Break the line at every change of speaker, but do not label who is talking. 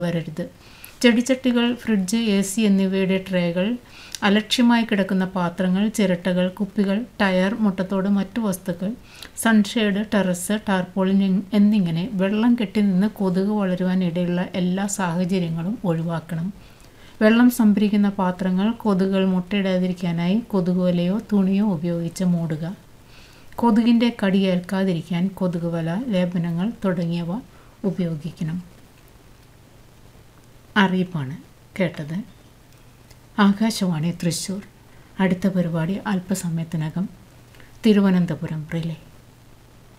വരരുത് ചെടിച്ചട്ടികൾ fridge A C എന്നിവയുടെ ട്രേകൾ അലക്ഷ്യമായി കിടക്കുന്ന പാത്രങ്ങൾ ചിരട്ടകൾ കുപ്പികൾ ടയർ മുട്ടത്തോട് മറ്റു വസ്തുക്കൾ സൺഷെയ്ഡ് ടെറസ് ടാർപോളിൻ എൻ- എന്നിങ്ങനെ വെള്ളം കെട്ടി നിന്ന് കൊതുക് വളരുവാൻ ഇടയുള്ള എല്ലാ സാഹചര്യങ്ങളും ഒഴിവാക്കണം വെള്ളം സംഭരിക്കുന്ന പാത്രങ്ങൾ കൊതുകുകൾ മുട്ടയിടാതിരിക്കാനായി കൊതുകുവലയോ തുണിയോ ഉപയോഗിച്ച് മൂടുക കൊതുകിൻ്റെ കടിയേൽക്കാതിരിക്കാൻ കൊതുകുവല ലേപനങ്ങൾ തുടങ്ങിയവ ഉപയോഗിക്കണം അറിയിപ്പാണ് കേട്ടത് ആകാശവാണി തൃശ്ശൂർ അടുത്ത പരിപാടി അല്പസമയത്തിനകം തിരുവനന്തപുരം റിലേ